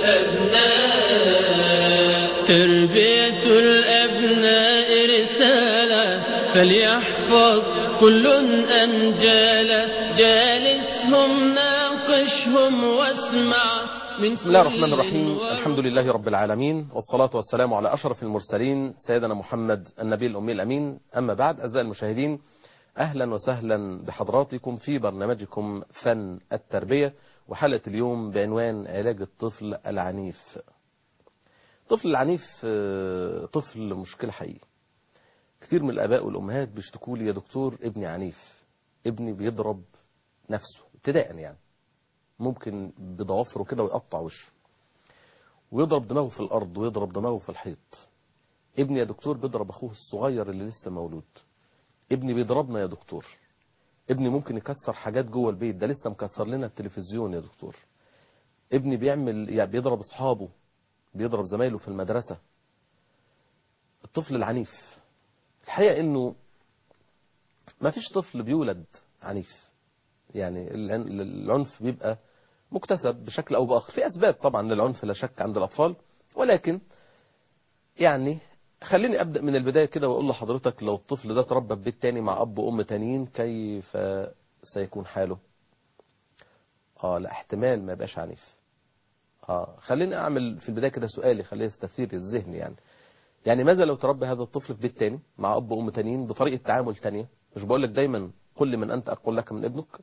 الأبناء تربية الأبناء رسالة فليحفظ كل أنجالا جالسهم ناقشهم واسمع من بسم الله الرحمن الرحيم الحمد لله رب العالمين والصلاة والسلام على أشرف المرسلين سيدنا محمد النبي الأمي الأمين أما بعد أعزائي المشاهدين أهلا وسهلا بحضراتكم في برنامجكم فن التربية وحلقة اليوم بعنوان علاج الطفل العنيف الطفل العنيف آه، طفل مشكلة حقيقي كثير من الآباء والأمهات بيشتكوا لي يا دكتور ابني عنيف ابني بيضرب نفسه ابتداء يعني ممكن بضوافره كده ويقطع وشه ويضرب دماغه في الأرض ويضرب دماغه في الحيط ابني يا دكتور بيضرب أخوه الصغير اللي لسه مولود ابني بيضربنا يا دكتور ابني ممكن يكسر حاجات جوه البيت ده لسه مكسر لنا التلفزيون يا دكتور ابني بيعمل يعني بيضرب اصحابه بيضرب زمايله في المدرسة الطفل العنيف الحقيقة انه ما فيش طفل بيولد عنيف يعني العن- العنف بيبقى مكتسب بشكل او باخر في اسباب طبعا للعنف لا شك عند الاطفال ولكن يعني خليني ابدا من البدايه كده واقول لحضرتك لو الطفل ده اتربى في بيت تاني مع اب وام تانيين كيف سيكون حاله اه لا احتمال ما يبقاش عنيف اه خليني اعمل في البدايه كده سؤالي خليه يستثير الذهن يعني يعني ماذا لو تربى هذا الطفل في بيت تاني مع اب وام تانيين بطريقه تعامل تانية مش بقول لك دايما قل من انت اقول لك من ابنك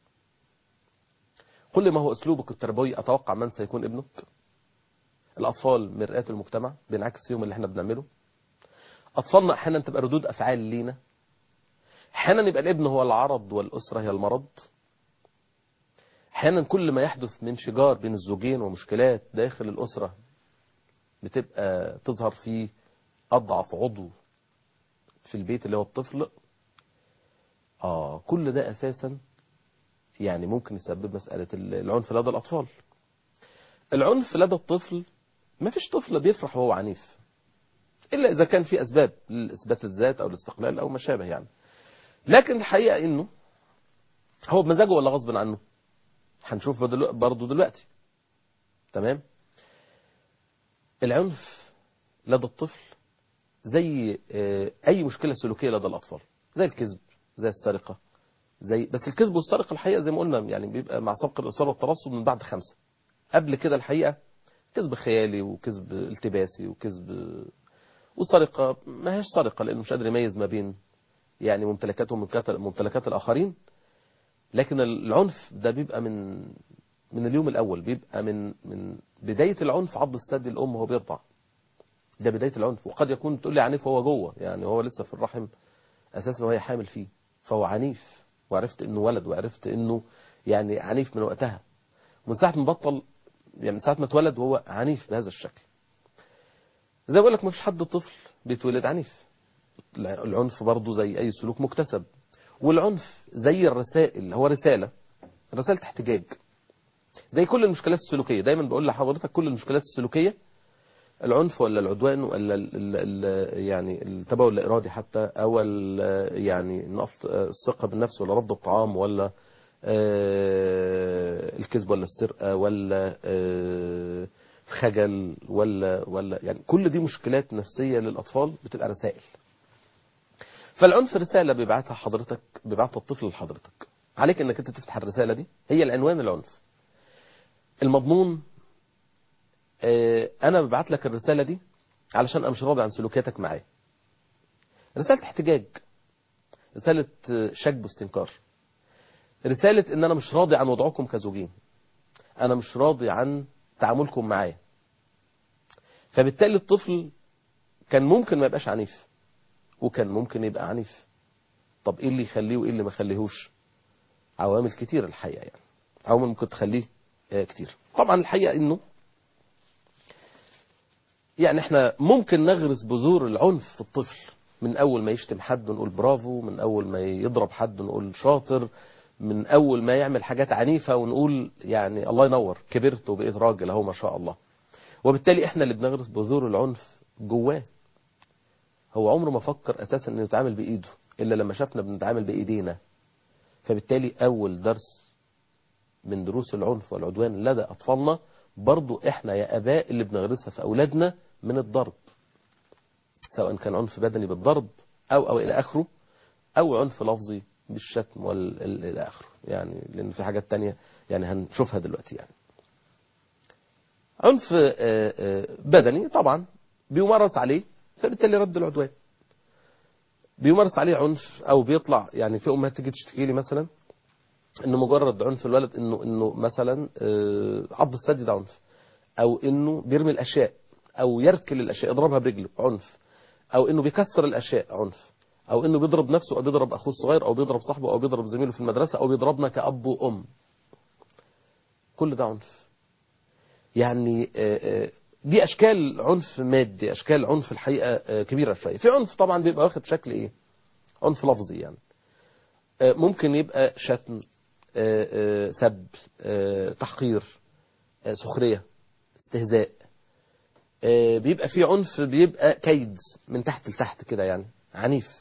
قل ما هو اسلوبك التربوي اتوقع من سيكون ابنك الاطفال مرآة المجتمع بينعكس فيهم اللي احنا بنعمله أطفالنا أحيانا تبقى ردود أفعال لينا أحيانا يبقى الابن هو العرض والأسرة هي المرض أحيانا كل ما يحدث من شجار بين الزوجين ومشكلات داخل الأسرة بتبقى تظهر في أضعف عضو في البيت اللي هو الطفل آه كل ده أساسا يعني ممكن يسبب مسألة العنف لدى الأطفال العنف لدى الطفل ما فيش طفل بيفرح وهو عنيف إلا إذا كان في أسباب لإثبات الذات أو الاستقلال أو ما شابه يعني لكن الحقيقة إنه هو بمزاجه ولا غصب عنه هنشوف بدلو- برضه دلوقتي تمام العنف لدى الطفل زي آه، أي مشكلة سلوكية لدى الأطفال زي الكذب زي السرقة زي بس الكذب والسرقة الحقيقة زي ما قلنا يعني بيبقى مع سبق الإصرار والترصد من بعد خمسة قبل كده الحقيقة كذب خيالي وكذب التباسي وكذب وسرقة ما هيش سرقة لأنه مش قادر يميز ما بين يعني ممتلكاته وممتلكات ممتلكات الآخرين لكن العنف ده بيبقى من من اليوم الأول بيبقى من من بداية العنف عض الثدي الأم وهو بيرضع ده بداية العنف وقد يكون تقول لي عنيف وهو جوه يعني هو لسه في الرحم أساسا وهي حامل فيه فهو عنيف وعرفت إنه ولد وعرفت إنه يعني عنيف من وقتها من ساعة ما بطل يعني من ساعة ما اتولد وهو عنيف بهذا الشكل زي ما بقول لك مفيش حد طفل بيتولد عنيف العنف برضه زي اي سلوك مكتسب والعنف زي الرسائل هو رسالة رسالة احتجاج زي كل المشكلات السلوكية دايما بقول لحضرتك كل المشكلات السلوكية العنف ولا العدوان ولا ال ال ال يعني التبول الإرادي حتى أو ال- يعني نقص الثقة بالنفس ولا رفض الطعام ولا آه، الكذب ولا السرقة ولا آه، خجل ولا ولا يعني كل دي مشكلات نفسية للأطفال بتبقى رسائل فالعنف رسالة بيبعتها حضرتك بيبعتها الطفل لحضرتك عليك انك انت تفتح الرسالة دي هي العنوان العنف المضمون آه، انا ببعت لك الرسالة دي علشان انا مش راضي عن سلوكياتك معايا رسالة احتجاج رسالة آه، شك واستنكار رسالة ان انا مش راضي عن وضعكم كزوجين انا مش راضي عن تعاملكم معايا فبالتالي الطفل كان ممكن ما يبقاش عنيف وكان ممكن يبقى عنيف طب ايه اللي يخليه وايه اللي ما يخليهوش عوامل كتير الحقيقة يعني عوامل ممكن تخليه آه، كتير طبعا الحقيقة انه يعني احنا ممكن نغرس بذور العنف في الطفل من اول ما يشتم حد نقول برافو من اول ما يضرب حد نقول شاطر من اول ما يعمل حاجات عنيفة ونقول يعني الله ينور كبرت وبقيت راجل اهو ما شاء الله وبالتالي احنا اللي بنغرس بذور العنف جواه هو عمره ما فكر اساسا انه يتعامل بايده الا لما شافنا بنتعامل بايدينا فبالتالي اول درس من دروس العنف والعدوان لدى اطفالنا برضو احنا يا اباء اللي بنغرسها في اولادنا من الضرب سواء كان عنف بدني بالضرب او او الى اخره او عنف لفظي بالشتم والى اخره يعني لان في حاجات تانية يعني هنشوفها دلوقتي يعني عنف بدني طبعا بيمارس عليه فبالتالي رد العدوان بيمارس عليه عنف او بيطلع يعني في امهات تيجي تشتكي لي مثلا انه مجرد عنف الولد انه انه مثلا عض الثدي ده عنف او انه بيرمي الاشياء او يركل الاشياء يضربها برجله عنف او انه بيكسر الاشياء عنف او انه بيضرب نفسه او بيضرب اخوه الصغير او بيضرب صاحبه او بيضرب زميله في المدرسه او بيضربنا كاب وام كل ده عنف يعني دي اشكال عنف مادي اشكال عنف الحقيقه كبيره شويه في عنف طبعا بيبقى واخد شكل ايه عنف لفظي يعني ممكن يبقى شتم سب تحقير سخريه استهزاء بيبقى في عنف بيبقى كيد من تحت لتحت كده يعني عنيف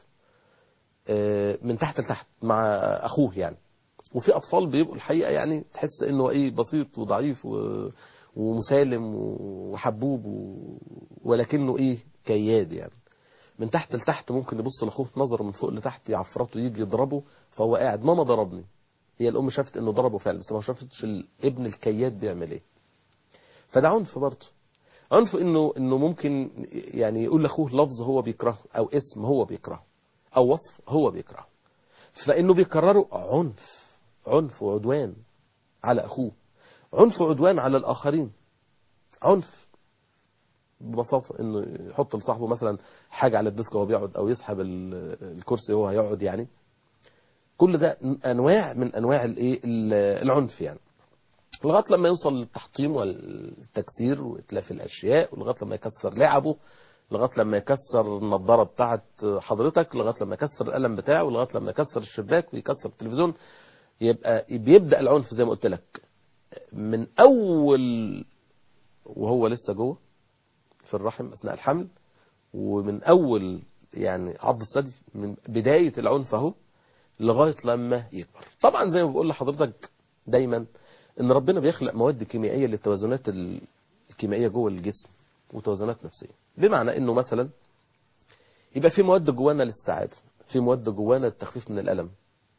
من تحت لتحت مع اخوه يعني وفي اطفال بيبقوا الحقيقه يعني تحس انه ايه بسيط وضعيف و... ومسالم وحبوب و... ولكنه ايه كياد يعني من تحت لتحت ممكن يبص لاخوه نظره من فوق لتحت يعفرته يجي يضربه فهو قاعد ماما ضربني هي الام شافت انه ضربه فعلا بس ما شافتش الابن الكياد بيعمل ايه فده عنف برضه عنف انه انه ممكن يعني يقول لاخوه لفظ هو بيكرهه او اسم هو بيكرهه او وصف هو بيكرهه فانه بيكرره عنف عنف وعدوان على اخوه عنف وعدوان على الاخرين عنف ببساطه انه يحط لصاحبه مثلا حاجه على الديسك وهو بيقعد او يسحب الكرسي وهو هيقعد يعني كل ده انواع من انواع الايه العنف يعني لغايه لما يوصل للتحطيم والتكسير واتلاف الاشياء ولغايه لما يكسر لعبه لغايه لما يكسر النضاره بتاعه حضرتك لغايه لما يكسر القلم بتاعه لغايه لما يكسر الشباك ويكسر التلفزيون يبقى بيبدا العنف زي ما قلت لك من اول وهو لسه جوه في الرحم اثناء الحمل ومن اول يعني عض الثدي من بدايه العنف اهو لغايه لما يكبر طبعا زي ما بقول لحضرتك دايما ان ربنا بيخلق مواد كيميائيه للتوازنات الكيميائيه جوه الجسم وتوازنات نفسيه بمعنى انه مثلا يبقى في مواد جوانا للسعاده في مواد جوانا للتخفيف من الالم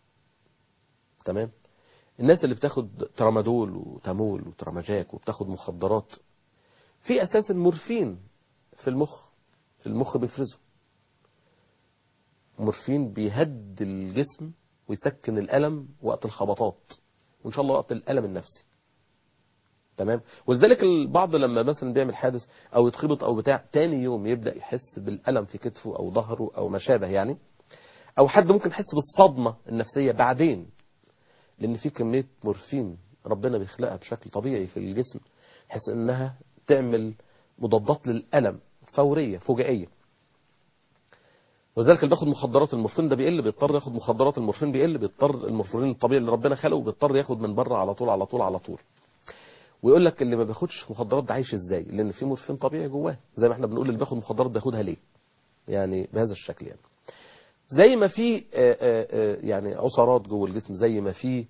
تمام الناس اللي بتاخد ترامادول وتامول وتراماجاك وبتاخد مخدرات في اساسا مورفين في المخ المخ بيفرزه مورفين بيهد الجسم ويسكن الالم وقت الخبطات وان شاء الله وقت الالم النفسي تمام ولذلك البعض لما مثلا بيعمل حادث او يتخبط او بتاع تاني يوم يبدا يحس بالالم في كتفه او ظهره او ما شابه يعني او حد ممكن يحس بالصدمه النفسيه بعدين لان في كميه مورفين ربنا بيخلقها بشكل طبيعي في الجسم بحيث انها تعمل مضادات للالم فوريه فجائيه وذلك اللي بياخد مخدرات المورفين ده بيقل بيضطر ياخد مخدرات المورفين بيقل بيضطر المورفين الطبيعي اللي ربنا خلقه بيضطر ياخد من بره على طول على طول على طول ويقول لك اللي ما بياخدش مخدرات ده عايش ازاي لان في مورفين طبيعي جواه زي ما احنا بنقول اللي بياخد مخدرات بياخدها ليه يعني بهذا الشكل يعني زي ما في يعني عصارات جوه الجسم زي ما في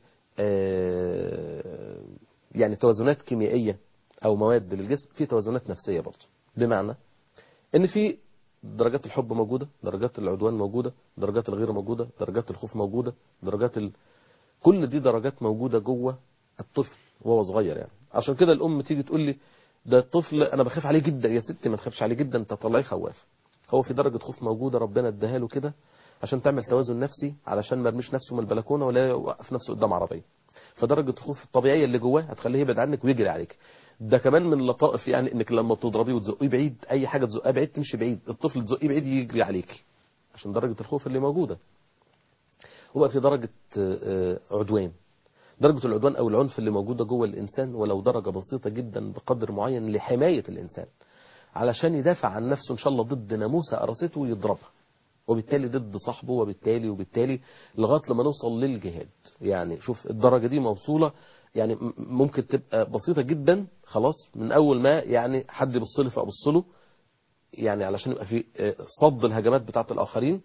يعني توازنات كيميائيه او مواد للجسم في توازنات نفسيه برضه بمعنى ان في درجات الحب موجودة درجات العدوان موجودة درجات الغيرة موجودة درجات الخوف موجودة درجات ال... كل دي درجات موجودة جوه الطفل وهو صغير يعني عشان كده الأم تيجي تقول لي ده الطفل أنا بخاف عليه جدا يا ستي ما تخافش عليه جدا أنت طلعيه خواف هو في درجة خوف موجودة ربنا اداها له كده عشان تعمل توازن نفسي علشان ما يرميش نفسه من البلكونة ولا يوقف نفسه قدام عربية فدرجة الخوف الطبيعية اللي جواه هتخليه يبعد عنك ويجري عليك ده كمان من اللطائف يعني انك لما بتضربيه وتزقيه بعيد اي حاجه تزقها بعيد تمشي بعيد الطفل تزقيه بعيد يجري عليك عشان درجه الخوف اللي موجوده وبقى في درجه عدوان درجه العدوان او العنف اللي موجوده جوه الانسان ولو درجه بسيطه جدا بقدر معين لحمايه الانسان علشان يدافع عن نفسه ان شاء الله ضد ناموسه قرصته ويضربها وبالتالي ضد صاحبه وبالتالي وبالتالي لغايه لما نوصل للجهاد يعني شوف الدرجه دي موصوله يعني ممكن تبقى بسيطة جدا خلاص من أول ما يعني حد يبص لي فأبص له يعني علشان يبقى في صد الهجمات بتاعة الآخرين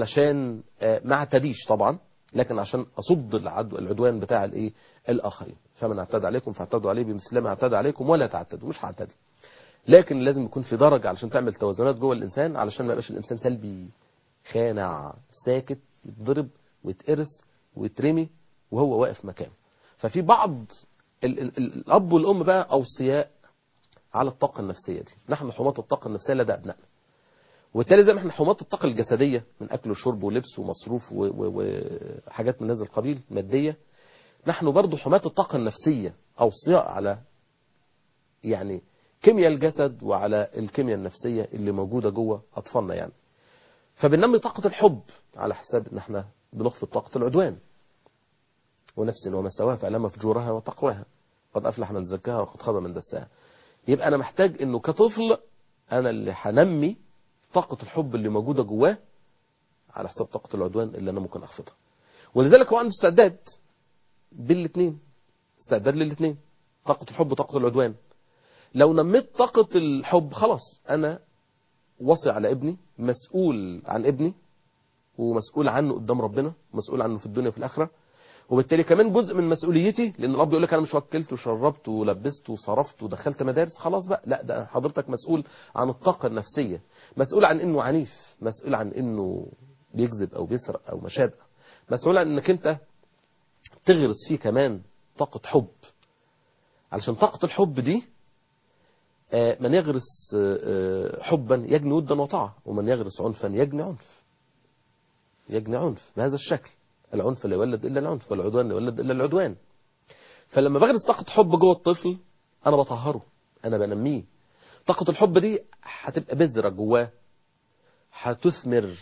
علشان ما اعتديش طبعا لكن عشان أصد العدو العدوان بتاع الايه الآخرين فمن اعتدى عليكم فاعتدوا عليه بمثل ما اعتدى عليكم ولا تعتدوا مش هعتدي لكن لازم يكون في درجة علشان تعمل توازنات جوه الإنسان علشان ما يبقاش الإنسان سلبي خانع ساكت يتضرب ويتقرس ويترمي وهو واقف مكانه ففي بعض ال ال ال الأب والأم بقى أوصياء على الطاقة النفسية دي نحن حماة الطاقة النفسية لدى أبنائنا وبالتالي زي ما احنا حماة الطاقة الجسدية من أكل وشرب ولبس ومصروف وحاجات من هذا القبيل مادية نحن برضو حماة الطاقة النفسية أوصياء على يعني كيمياء الجسد وعلى الكيمياء النفسية اللي موجودة جوه أطفالنا يعني فبننمي طاقة الحب على حساب ان احنا بنخفض طاقة العدوان ونفس وما سواها فألم فجورها وتقواها قد أفلح من زكاها وقد خاب من دساها يبقى أنا محتاج أنه كطفل أنا اللي هنمي طاقة الحب اللي موجودة جواه على حساب طاقة العدوان اللي أنا ممكن أخفضها ولذلك هو عنده استعداد بالاثنين استعداد للاثنين طاقة الحب وطاقة العدوان لو نميت طاقة الحب خلاص أنا وصي على ابني مسؤول عن ابني ومسؤول عنه قدام ربنا مسؤول عنه في الدنيا وفي الآخرة وبالتالي كمان جزء من مسؤوليتي لأن الأب يقول لك أنا مش وكلت وشربت ولبست وصرفت ودخلت مدارس خلاص بقى لا ده حضرتك مسؤول عن الطاقة النفسية مسؤول عن إنه عنيف مسؤول عن إنه بيكذب أو بيسرق أو ما شابه مسؤول عن إنك أنت تغرس فيه كمان طاقة حب علشان طاقة الحب دي من يغرس حبا يجني ودا وطاعة ومن يغرس عنفا يجني عنف يجني عنف بهذا الشكل العنف لا يولد إلا العنف والعدوان لا يولد إلا العدوان فلما بغرس طاقة حب جوه الطفل أنا بطهره أنا بنميه طاقة الحب دي هتبقى بذرة جواه هتثمر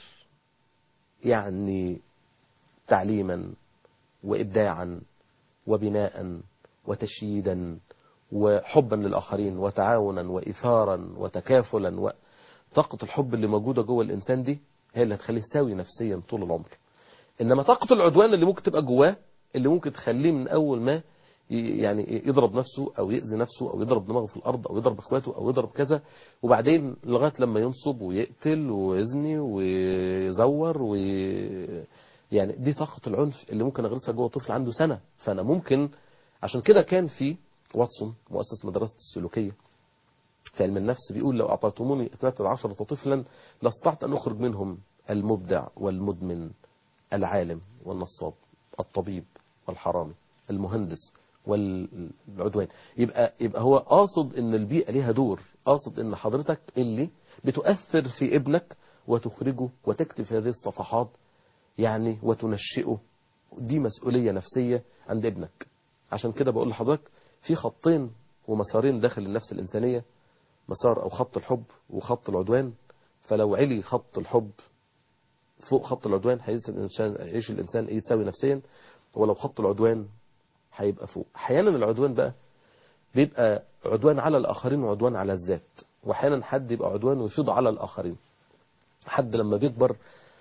يعني تعليما وإبداعا وبناء وتشييدا وحبا للآخرين وتعاونا وإثارا وتكافلا طاقة الحب اللي موجودة جوه الإنسان دي هي اللي هتخليه ساوي نفسيا طول العمر إنما طاقة العدوان اللي ممكن تبقى جواه اللي ممكن تخليه من أول ما يعني يضرب نفسه أو يأذي نفسه أو يضرب دماغه في الأرض أو يضرب إخواته أو يضرب كذا وبعدين لغاية لما ينصب ويقتل ويزني ويزور و يعني دي طاقة العنف اللي ممكن أغرسها جوه طفل عنده سنة فأنا ممكن عشان كده كان في واتسون مؤسس مدرسة السلوكية في علم النفس بيقول لو أعطيتموني 13 طفلا لاستطعت أن أخرج منهم المبدع والمدمن العالم والنصاب الطبيب والحرامي المهندس والعدوان يبقى يبقى هو قاصد ان البيئة ليها دور قاصد ان حضرتك اللي بتؤثر في ابنك وتخرجه وتكتب في هذه الصفحات يعني وتنشئه دي مسؤولية نفسية عند ابنك عشان كده بقول لحضرتك في خطين ومسارين داخل النفس الإنسانية مسار أو خط الحب وخط العدوان فلو علي خط الحب فوق خط العدوان هيعيش الإنسان يعيش الإنسان يساوي نفسيا ولو خط العدوان هيبقى فوق أحيانا العدوان بقى بيبقى عدوان على الآخرين وعدوان على الذات وأحيانا حد يبقى عدوان ويفيض على الآخرين حد لما بيكبر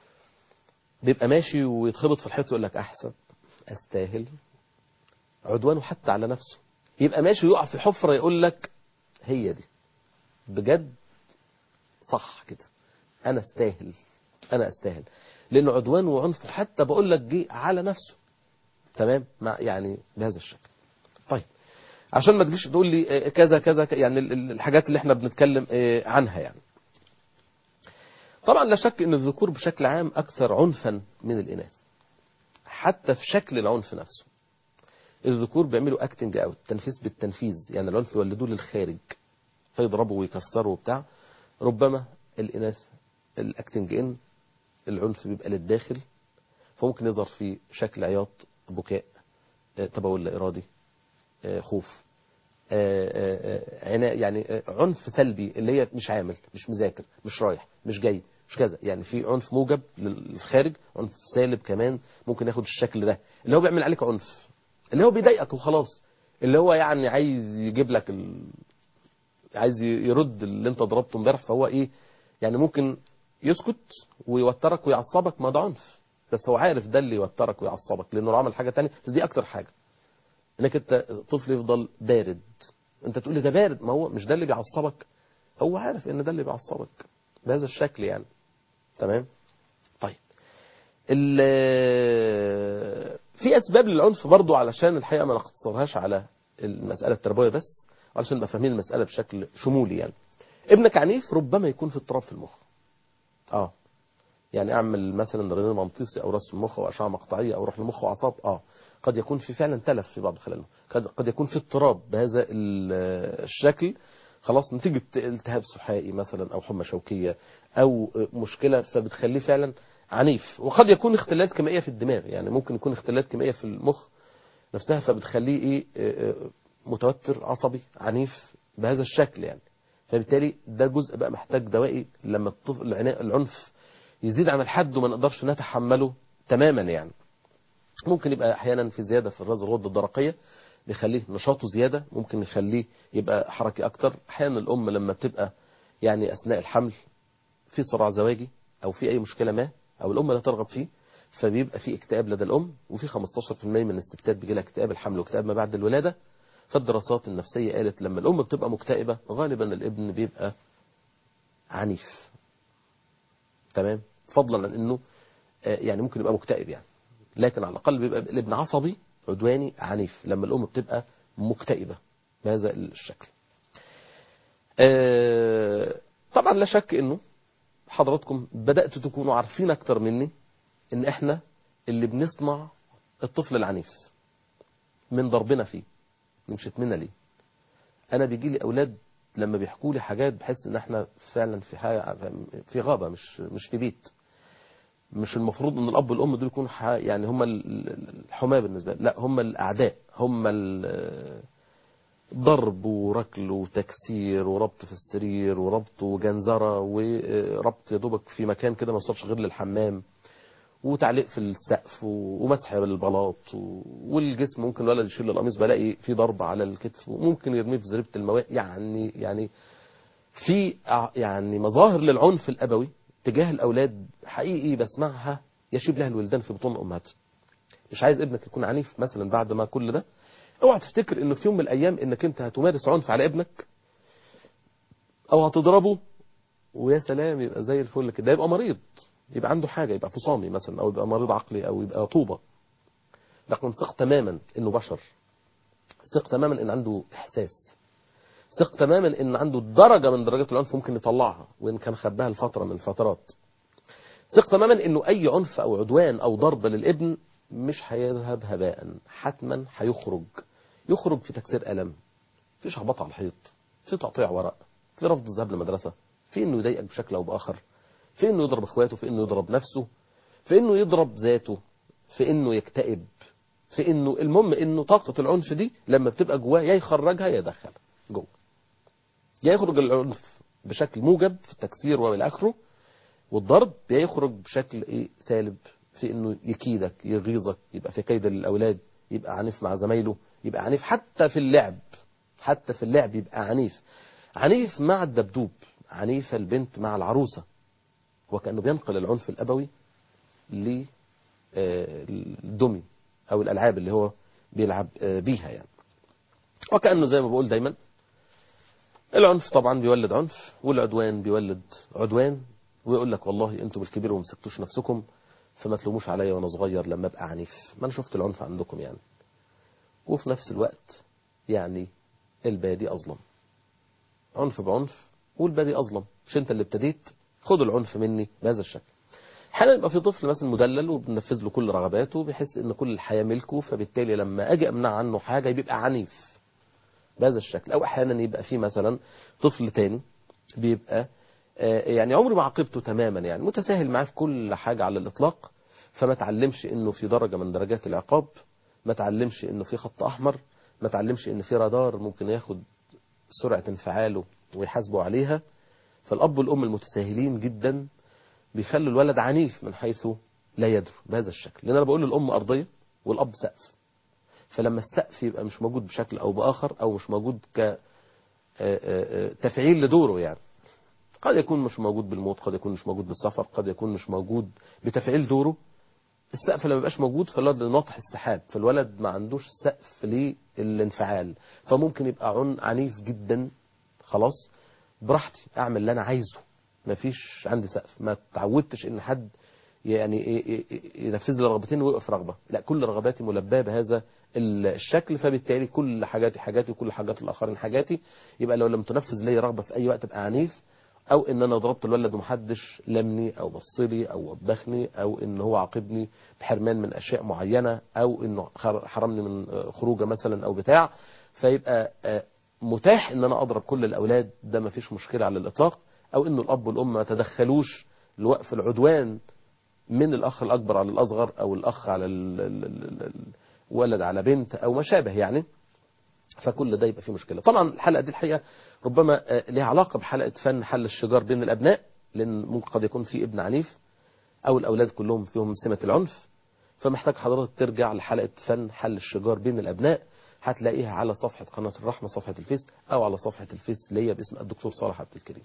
بيبقى ماشي ويتخبط في الحيط يقول لك أحسن أستاهل عدوانه حتى على نفسه يبقى ماشي ويقع في حفرة يقول لك هي دي بجد صح كده أنا استاهل أنا استاهل لأنه عدوان وعنفه حتى بقول لك جه على نفسه تمام مع يعني بهذا الشكل طيب عشان ما تجيش تقول لي كذا كذا يعني الحاجات اللي احنا بنتكلم عنها يعني طبعا لا شك ان الذكور بشكل عام اكثر عنفا من الاناث حتى في شكل العنف نفسه الذكور بيعملوا اكتنج اوت تنفيذ بالتنفيذ يعني العنف يولدوه للخارج فيضربوا ويكسروا وبتاع ربما الاناث الاكتنج ان العنف بيبقى للداخل فممكن يظهر في شكل عياط بكاء تبول لا ارادي خوف عناء يعني عنف سلبي اللي هي مش عامل مش مذاكر مش رايح مش جاي مش كذا يعني في عنف موجب للخارج عنف سالب كمان ممكن ياخد الشكل ده اللي هو بيعمل عليك عنف اللي هو بيضايقك وخلاص اللي هو يعني عايز يجيب لك ال... عايز يرد اللي انت ضربته امبارح فهو ايه يعني ممكن يسكت ويوترك ويعصبك ما ده عنف بس هو عارف ده اللي يوترك ويعصبك لانه لو عمل حاجه تانية بس دي اكتر حاجه انك انت طفل يفضل بارد انت تقول لي ده بارد ما هو مش ده اللي بيعصبك هو عارف ان ده اللي بيعصبك بهذا الشكل يعني تمام طيب في اسباب للعنف برضو علشان الحقيقه ما نقتصرهاش على المساله التربويه بس علشان نبقى فاهمين المساله بشكل شمولي يعني ابنك عنيف ربما يكون في اضطراب في المخ اه يعني اعمل مثلا رنين مغناطيسي او رسم مخ او اشعه مقطعيه او روح المخ واعصاب اه قد يكون في فعلا تلف في بعض خلاله قد, قد يكون في اضطراب بهذا ال- الشكل خلاص نتيجه التهاب سحائي مثلا او حمى شوكيه او مشكله فبتخليه فعلا عنيف وقد يكون اختلالات كيميائيه في الدماغ يعني ممكن يكون اختلالات كيميائيه في المخ نفسها فبتخليه ايه آه، آه، متوتر عصبي عنيف بهذا الشكل يعني فبالتالي ده جزء بقى محتاج دوائي لما الطفل العناء- العنف يزيد عن الحد وما نقدرش نتحمله تماما يعني ممكن يبقى احيانا في زياده في الرز الغده الدرقيه بيخليه نشاطه زياده ممكن يخليه يبقى حركي اكتر احيانا الام لما بتبقى يعني اثناء الحمل في صراع زواجي او في اي مشكله ما او الام لا ترغب فيه فبيبقى في اكتئاب لدى الام وفي 15% من الستات بيجي لها اكتئاب الحمل واكتئاب ما بعد الولاده فالدراسات النفسيه قالت لما الام بتبقى مكتئبه غالبا الابن بيبقى عنيف تمام فضلا عن انه آه، يعني ممكن يبقى مكتئب يعني لكن على الاقل بيبقى الابن عصبي عدواني عنيف لما الام بتبقى مكتئبه بهذا الشكل آه، طبعا لا شك انه حضراتكم بدأتوا تكونوا عارفين اكتر مني ان احنا اللي بنصنع الطفل العنيف من ضربنا فيه من شتمنا ليه انا بيجي لي اولاد لما بيحكوا لي حاجات بحس ان احنا فعلا في حاجه في غابه مش مش في بيت مش المفروض ان الاب والام دول يكونوا ح- يعني هم ال- الحماه بالنسبه لي لا هم الاعداء هم ال- ضرب وركل وتكسير وربط في السرير وربط وجنزره وربط يا دوبك في مكان كده ما وصلش غير للحمام وتعليق في السقف و- ومسح بالبلاط و- والجسم ممكن الولد يشيل القميص بلاقي في ضرب على الكتف وممكن يرميه في زريبه المواء يعني يعني في ع- يعني مظاهر للعنف الابوي تجاه الاولاد حقيقي بسمعها يشيب لها الولدان في بطون امهاتهم مش عايز ابنك يكون عنيف مثلا بعد ما كل ده اوعى تفتكر انه في يوم من الايام انك انت هتمارس عنف على ابنك او هتضربه ويا سلام يبقى زي الفل كده ده يبقى مريض يبقى عنده حاجه يبقى فصامي مثلا او يبقى مريض عقلي او يبقى طوبه لكن ثق تماما انه بشر ثق تماما ان عنده احساس ثق تماما ان عنده درجه من درجات العنف ممكن يطلعها وان كان خباها لفتره من الفترات ثق تماما انه اي عنف او عدوان او ضرب للابن مش هيذهب هباء حتما هيخرج يخرج في تكسير الم في شخبطه على الحيط في تقطيع ورق في رفض الذهاب للمدرسه في انه يضايقك بشكل او باخر في انه يضرب اخواته في انه يضرب نفسه في انه يضرب ذاته في انه يكتئب في انه المهم انه طاقه العنف دي لما بتبقى جواه يا يخرجها يا يدخلها جوه يا يخرج العنف بشكل موجب في التكسير والى اخره والضرب يا يخرج بشكل ايه سالب في انه يكيدك يغيظك يبقى في كيد للاولاد يبقى عنيف مع زمايله يبقى عنيف حتى في اللعب حتى في اللعب يبقى عنيف عنيف مع الدبدوب عنيفة البنت مع العروسة وكأنه بينقل العنف الأبوي للدمي أو الألعاب اللي هو بيلعب آه، بيها يعني وكأنه زي ما بقول دايما العنف طبعا بيولد عنف والعدوان بيولد عدوان ويقول لك والله انتوا بالكبير وما مسكتوش نفسكم فما تلوموش عليا وانا صغير لما ابقى عنيف ما انا شفت العنف عندكم يعني وفي نفس الوقت يعني البادي اظلم عنف بعنف والبادي اظلم مش انت اللي ابتديت خد العنف مني بهذا الشكل احيانا يبقى في طفل مثلا مدلل وبننفذ له كل رغباته بيحس ان كل الحياه ملكه فبالتالي لما اجي امنع عنه حاجه بيبقى عنيف بهذا الشكل او احيانا يبقى في مثلا طفل تاني بيبقى آه، يعني عمري ما عاقبته تماما يعني متساهل معاه في كل حاجه على الاطلاق فما تعلمش انه في درجه من درجات العقاب ما تعلمش انه في خط احمر ما تعلمش ان في رادار ممكن ياخد سرعه انفعاله ويحاسبه عليها فالاب والام المتساهلين جدا بيخلوا الولد عنيف من حيث لا يدري بهذا الشكل لان انا بقول للام ارضيه والاب سقف فلما السقف يبقى مش موجود بشكل او باخر او مش موجود ك آه، آه، آه، تفعيل لدوره يعني قد يكون مش موجود بالموت قد يكون مش موجود بالسفر قد يكون مش موجود بتفعيل دوره السقف لما يبقاش موجود فالولد ناطح السحاب فالولد ما عندوش سقف للانفعال فممكن يبقى عن عنيف جدا خلاص براحتي اعمل اللي انا عايزه ما فيش عندي سقف ما تعودتش ان حد يعني ي- ي- ينفذ لي رغبتين ويوقف رغبة لا كل رغباتي ملباة بهذا ال- الشكل فبالتالي كل حاجاتي حاجاتي وكل حاجات الآخرين حاجاتي يبقى لو لم تنفذ لي رغبة في أي وقت أبقى عنيف أو إن أنا ضربت الولد ومحدش لمني أو بصلي أو وبخني أو إن هو عاقبني بحرمان من أشياء معينة أو إنه خر- حرمني من آه، خروجه مثلا أو بتاع فيبقى آه، متاح إن أنا أضرب كل الأولاد ده مفيش مشكلة على الإطلاق أو إنه الأب والأم ما تدخلوش لوقف العدوان من الأخ الأكبر على الأصغر أو الأخ على ال- ال- ال- ال- الولد على بنت أو ما شابه يعني فكل ده يبقى فيه مشكلة طبعا الحلقة دي الحقيقة ربما آه، ليها علاقة بحلقة فن حل الشجار بين الأبناء لأن ممكن قد يكون في ابن عنيف أو الأولاد كلهم فيهم سمة العنف فمحتاج حضرتك ترجع لحلقة فن حل الشجار بين الأبناء هتلاقيها على صفحة قناة الرحمة صفحة الفيس أو على صفحة الفيس ليا باسم الدكتور صالح عبد الكريم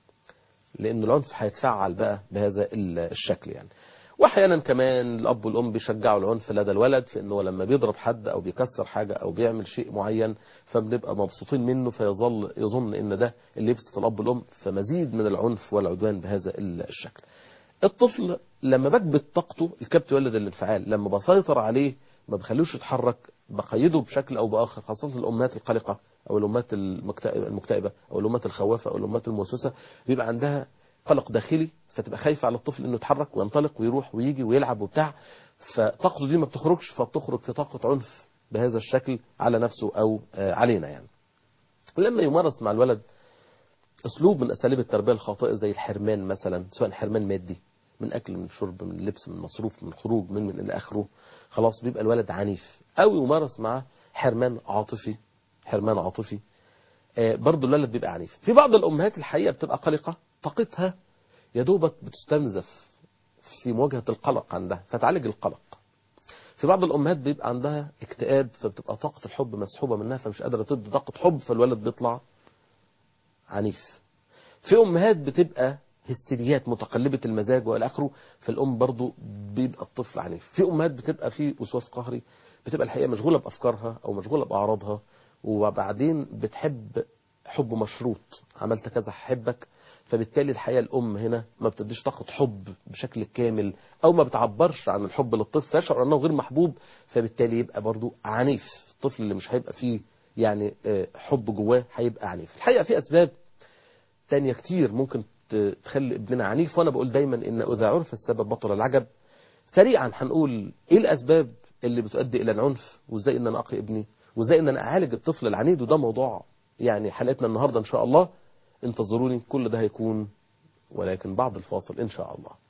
لأن العنف هيتفعل بقى بهذا ال- الشكل يعني واحيانا كمان الاب والام بيشجعوا العنف لدى الولد في انه لما بيضرب حد او بيكسر حاجه او بيعمل شيء معين فبنبقى مبسوطين منه فيظل يظن ان ده اللي يبسط الاب والام فمزيد من العنف والعدوان بهذا ال- الشكل الطفل لما بكبت طاقته الكبت يولد الانفعال لما بسيطر عليه ما بخلوش يتحرك بقيده بشكل او باخر خاصه الامهات القلقه او الامهات المكتئبه المكتئبه او الامهات الخوافه او الامهات الموسوسه بيبقى عندها قلق داخلي فتبقى خايفه على الطفل انه يتحرك وينطلق ويروح ويجي ويلعب وبتاع فطاقته دي ما بتخرجش فبتخرج في طاقه عنف بهذا الشكل على نفسه او آه، علينا يعني لما يمارس مع الولد اسلوب من اساليب التربيه الخاطئه زي الحرمان مثلا سواء حرمان مادي من اكل من شرب من لبس من مصروف من خروج من من الى اخره خلاص بيبقى الولد عنيف او يمارس مع حرمان عاطفي حرمان عاطفي آه، برضه الولد بيبقى عنيف في بعض الامهات الحقيقه بتبقى قلقه طاقتها يا دوبك بتستنزف في مواجهه القلق عندها فتعالج القلق في بعض الامهات بيبقى عندها اكتئاب فبتبقى طاقه الحب مسحوبه منها فمش قادره تدي طاقه حب فالولد بيطلع عنيف في امهات بتبقى هستيريات متقلبة المزاج والى اخره فالام برضو بيبقى الطفل عنيف في امهات بتبقى في وسواس قهري بتبقى الحقيقة مشغولة بافكارها او مشغولة باعراضها وبعدين بتحب حب مشروط عملت كذا هحبك فبالتالي الحقيقة الام هنا ما بتديش طاقة حب بشكل كامل او ما بتعبرش عن الحب للطفل فيشعر انه غير محبوب فبالتالي يبقى برضو عنيف الطفل اللي مش هيبقى فيه يعني آه، حب جواه هيبقى عنيف الحقيقة في اسباب تانية كتير ممكن ت- تخلي ابننا عنيف وانا بقول دايما ان اذا عرف السبب بطل العجب سريعا هنقول ايه الاسباب اللي بتؤدي الى العنف وازاي ان انا اقي ابني وازاي ان انا اعالج الطفل العنيد وده موضوع يعني حلقتنا النهارده ان شاء الله انتظروني كل ده هيكون ولكن بعد الفاصل ان شاء الله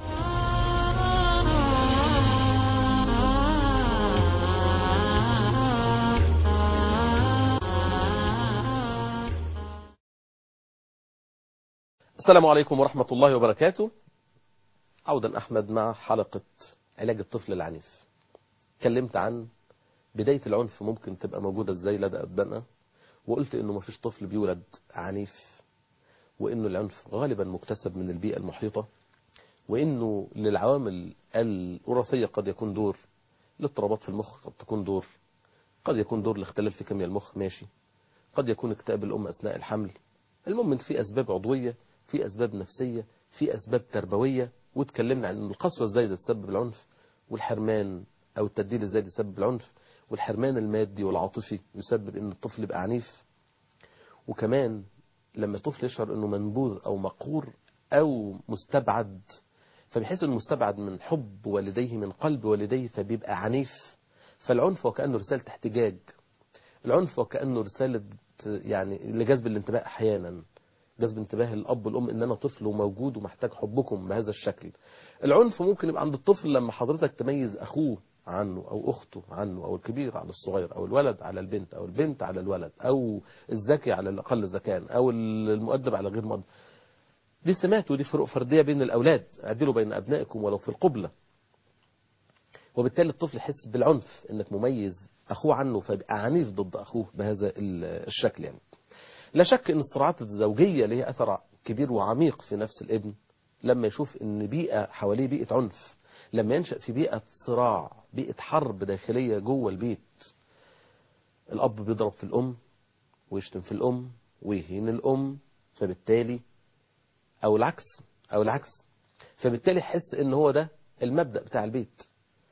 السلام عليكم ورحمة الله وبركاته عودا أحمد مع حلقة علاج الطفل العنيف اتكلمت عن بداية العنف ممكن تبقى موجودة ازاي لدى أبنائنا وقلت انه مفيش طفل بيولد عنيف وانه العنف غالبا مكتسب من البيئة المحيطة وانه للعوامل الوراثية قد يكون دور الاضطرابات في المخ قد تكون دور قد يكون دور الاختلال في كيمياء المخ ماشي قد يكون اكتئاب الأم أثناء الحمل المهم إن في أسباب عضوية في أسباب نفسية في أسباب تربوية واتكلمنا عن إن القسوة الزايدة تسبب العنف والحرمان أو التبديل الزايد يسبب العنف والحرمان المادي والعاطفي يسبب إن الطفل يبقى عنيف وكمان لما الطفل يشعر إنه منبوذ أو مقهور أو مستبعد فبيحس إنه مستبعد من حب والديه من قلب والديه فبيبقى عنيف فالعنف وكأنه رسالة احتجاج العنف وكأنه رسالة يعني لجذب الانتباه أحيانا جذب انتباه الأب والأم إن أنا طفل وموجود ومحتاج حبكم بهذا الشكل العنف ممكن يبقى عند الطفل لما حضرتك تميز أخوه عنه أو أخته عنه أو الكبير على الصغير أو الولد على البنت أو البنت على الولد أو الذكي على الأقل ذكاء أو المؤدب على غير مؤدب دي سمات ودي فروق فردية بين الأولاد اعدلوا بين أبنائكم ولو في القبلة وبالتالي الطفل يحس بالعنف انك مميز اخوه عنه فيبقى عنيف ضد اخوه بهذا الشكل يعني لا شك ان الصراعات الزوجية ليها اثر كبير وعميق في نفس الابن لما يشوف ان بيئة حواليه بيئة عنف لما ينشأ في بيئة صراع بيئة حرب داخلية جوه البيت الاب بيضرب في الام ويشتم في الام ويهين الام فبالتالي او العكس او العكس فبالتالي يحس ان هو ده المبدأ بتاع البيت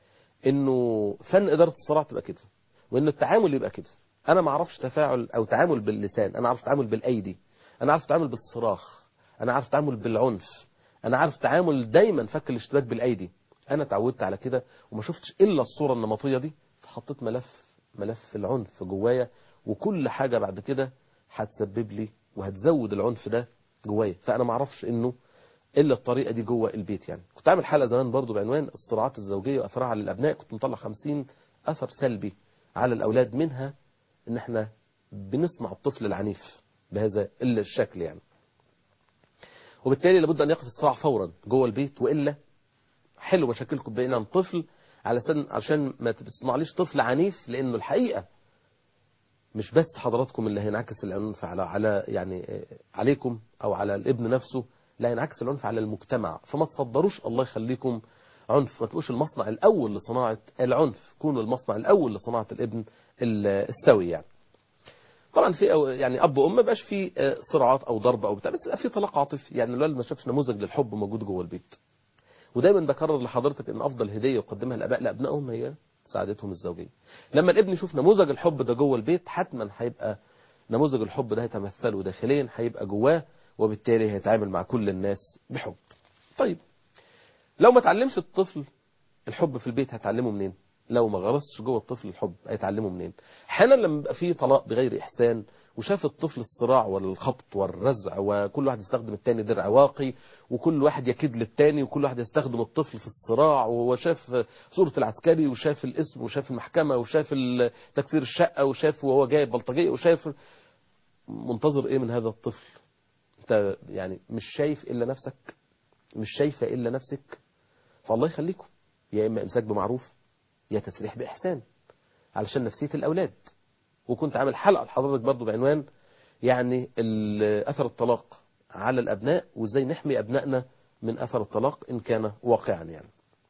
انه فن ادارة الصراع تبقى كده وان التعامل يبقى كده انا ما اعرفش تفاعل او تعامل باللسان انا اعرف تعامل بالايدي انا اعرف تعامل بالصراخ انا اعرف تعامل بالعنف انا عارف تعامل دايما فك الاشتباك بالايدي انا اتعودت على كده وما شفتش الا الصورة النمطية دي فحطيت ملف ملف العنف جوايا وكل حاجة بعد كده هتسبب لي وهتزود العنف ده جوايا فانا ما اعرفش انه الا الطريقة دي جوه البيت يعني كنت عامل حلقة زمان برضو بعنوان الصراعات الزوجية واثرها على الابناء كنت مطلع 50 اثر سلبي على الاولاد منها ان احنا بنصنع الطفل العنيف بهذا الشكل يعني وبالتالي لابد ان يقف الصراع فورا جوه البيت والا حلوا مشاكلكم بين عن طفل علشان عشان ما تصنعليش طفل عنيف لانه الحقيقه مش بس حضراتكم اللي هينعكس العنف على على يعني عليكم او على الابن نفسه لا ينعكس العنف على المجتمع فما تصدروش الله يخليكم عنف ما تبقوش المصنع الاول لصناعه العنف كونوا المصنع الاول لصناعه الابن السوي يعني طبعا في أو يعني اب وام ما بقاش في صراعات او ضرب او بتاع بس يبقى في طلاق عاطفي يعني الولد ما شافش نموذج للحب موجود جوه البيت ودايما بكرر لحضرتك ان افضل هديه يقدمها الاباء لابنائهم هي سعادتهم الزوجيه لما الابن يشوف نموذج الحب ده جوه البيت حتما هيبقى نموذج الحب ده هيتمثله داخليا هيبقى جواه وبالتالي هيتعامل مع كل الناس بحب طيب لو ما تعلمش الطفل الحب في البيت هتعلمه منين لو ما غرسش جوه الطفل الحب هيتعلمه منين احيانا لما يبقى في طلاق بغير احسان وشاف الطفل الصراع والخبط والرزع وكل واحد يستخدم التاني درع واقي وكل واحد يكيد للتاني وكل واحد يستخدم الطفل في الصراع وشاف صورة العسكري وشاف الاسم وشاف المحكمة وشاف تكسير الشقة وشاف وهو جايب بلطجية وشاف منتظر ايه من هذا الطفل انت يعني مش شايف الا نفسك مش شايفة الا نفسك فالله يخليكم يا اما امساك بمعروف يا تسريح باحسان علشان نفسية الاولاد وكنت عامل حلقة لحضرتك برضو بعنوان يعني أثر الطلاق على الأبناء وإزاي نحمي أبنائنا من أثر الطلاق إن كان واقعا يعني